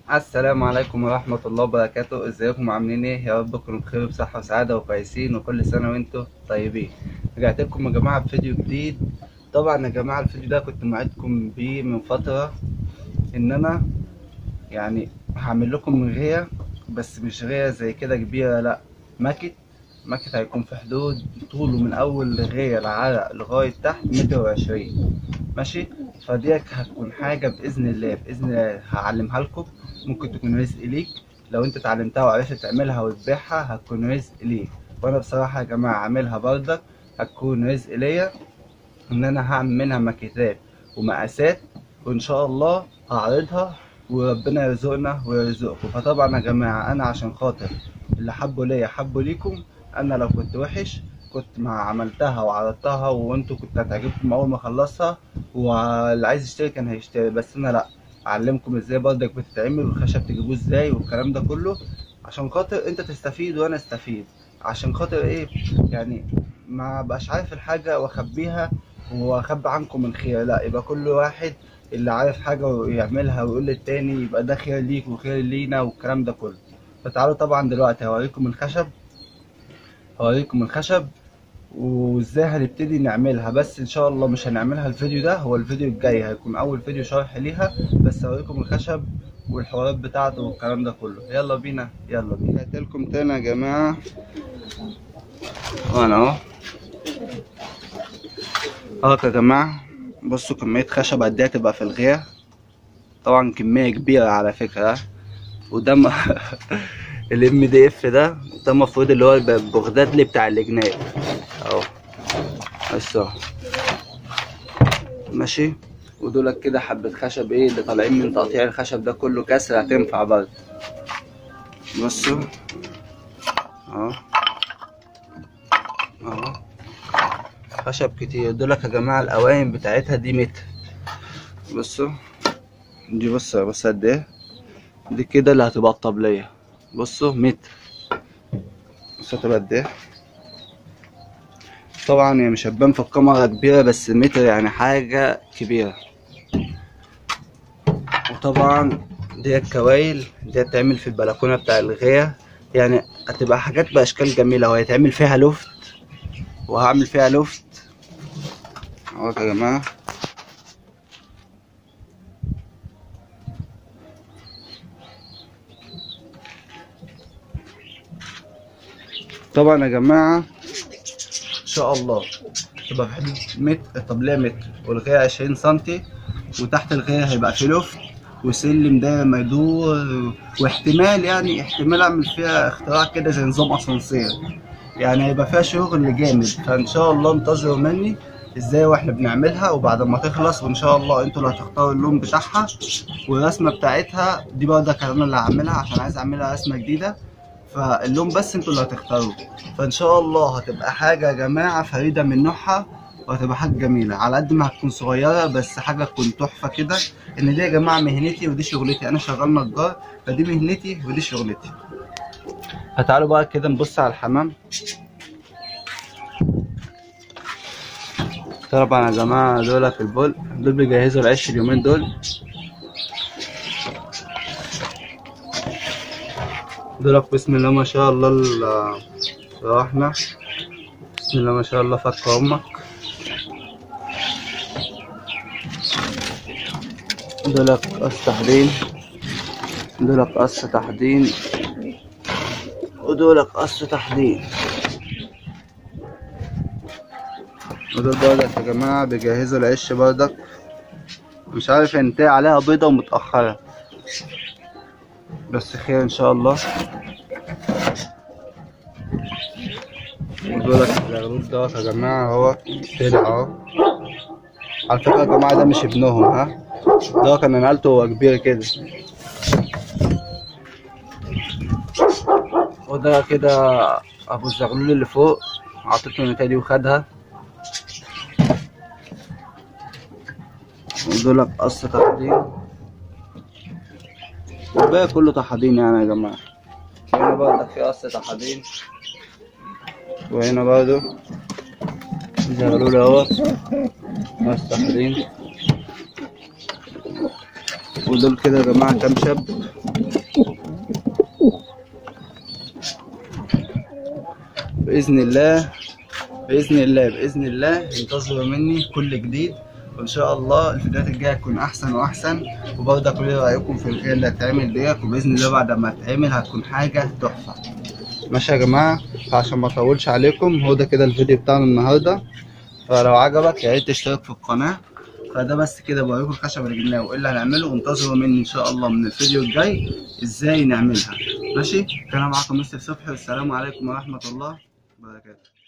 السلام عليكم ورحمة الله وبركاته ازيكم عاملين ايه يا رب تكونوا بخير بصحة وسعادة وكويسين وكل سنة وانتم طيبين رجعت لكم يا جماعة بفيديو جديد طبعا يا جماعة الفيديو ده كنت موعدكم بيه من فترة ان انا يعني هعمل لكم غية بس مش غية زي كده كبيرة لا ماكت ماكت هيكون في حدود طوله من اول غية العرق لغاية تحت متر وعشرين ماشي فديك هتكون حاجة بإذن الله بإذن الله هعلمها لكم ممكن تكون رزق ليك لو انت اتعلمتها وعرفت تعملها وتبيعها هتكون رزق ليك وانا بصراحة يا جماعة عاملها برضك هتكون رزق ليا ان انا هعمل منها ماكيتات ومقاسات وان شاء الله هعرضها وربنا يرزقنا ويرزقكم فطبعا يا جماعة انا عشان خاطر اللي حبوا ليا حبوا ليكم انا لو كنت وحش كنت ما عملتها وعرضتها وانتوا كنت هتعجبكم اول ما اخلصها واللي عايز يشتري كان هيشتري بس انا لا اعلمكم ازاي برضك بتتعمل والخشب تجيبوه ازاي والكلام ده كله عشان خاطر انت تستفيد وانا استفيد عشان خاطر ايه يعني ما بقاش عارف الحاجه واخبيها واخبي عنكم الخير لا يبقى كل واحد اللي عارف حاجه ويعملها ويقول للتاني يبقى ده خير ليك وخير لينا والكلام ده كله فتعالوا طبعا دلوقتي هوريكم الخشب هوريكم الخشب وازاي هنبتدي نعملها بس ان شاء الله مش هنعملها الفيديو ده هو الفيديو الجاي هيكون اول فيديو شرح ليها بس هوريكم الخشب والحوارات بتاعته والكلام ده كله يلا بينا يلا بينا رجعت لكم تاني يا جماعه وانا اهو اهو يا جماعه بصوا كميه خشب قد ايه هتبقى في الغية طبعا كميه كبيره على فكره وده م... الام دي اف ده ده المفروض اللي هو البغدادلي بتاع الجناب اهو بس اهو ماشي ودولك كده حبة خشب ايه اللي طالعين من تقطيع الخشب ده كله كسر هتنفع برضه بصوا اهو اهو خشب كتير دولك يا جماعة القوايم بتاعتها دي متر بصوا دي بص بص قد ايه دي كده اللي هتبقى الطبلية بصوا متر بصوا هتبقى قد ايه طبعا هي مش هتبان في الكاميرا كبيرة بس متر يعني حاجة كبيرة وطبعا دي الكوايل دي هتتعمل في البلكونة بتاع الغية يعني هتبقى حاجات بأشكال جميلة وهيتعمل فيها لوفت وهعمل فيها لوفت اهو يا جماعة طبعا يا جماعة ان شاء الله تبقى في حدود متر طبلية متر والغاية عشرين سنتي وتحت الغاية هيبقى في لفت وسلم داير ما يدور واحتمال يعني احتمال اعمل فيها اختراع كده زي نظام اسانسير يعني هيبقى فيها شغل جامد فان شاء الله انتظروا مني ازاي واحنا بنعملها وبعد ما تخلص وان شاء الله انتوا اللي هتختاروا اللون بتاعها والرسمه بتاعتها دي برضك انا اللي هعملها عشان عايز اعملها رسمه جديده فاللون بس انتوا اللي هتختاروه فان شاء الله هتبقى حاجه يا جماعه فريده من نوعها وهتبقى حاجه جميله على قد ما هتكون صغيره بس حاجه تكون تحفه كده ان دي يا جماعه مهنتي ودي شغلتي انا شغال نجار فدي مهنتي ودي شغلتي فتعالوا بقى كده نبص على الحمام طبعا يا جماعه دول في البول دول بيجهزوا العيش اليومين دول دول بسم الله ما شاء الله روحنا بسم الله ما شاء الله فك امك دولك قص تحضين دولك قص تحضين ودولك قص تحضين ودول برضك يا جماعة بيجهزوا العش برضك مش عارف انتهي عليها بيضة ومتأخرة بس خير ان شاء الله ودولك الغروب دوت يا جماعة اهو طلع اهو على فكرة يا جماعة ده مش ابنهم ها ده كان نقلته هو كبير كده وده كده ابو الزغلول اللي فوق عطيته النتاية دي وخدها ودولك قص تحضير والباقي كله تحضين يعني يا جماعة هنا برضك في قص تحضين وهنا برضو زغلول اهو قص تحضين ودول كده يا جماعة كام شاب بإذن الله بإذن الله بإذن الله انتظروا مني كل جديد وإن شاء الله الفيديوهات الجاية تكون أحسن وأحسن وبرضه كل رأيكم في الخير اللي هتعمل ديت وبإذن الله بعد ما تتعمل هتكون حاجة تحفة ماشي يا جماعة فعشان ما أطولش عليكم هو ده كده الفيديو بتاعنا النهاردة فلو عجبك يا ريت تشترك في القناة فده بس كده بوريكم الخشب اللي جبناه وايه اللي هنعمله وانتظروا مني ان شاء الله من الفيديو الجاي ازاي نعملها ماشي كان معاكم مستر صبحي والسلام عليكم ورحمة الله وبركاته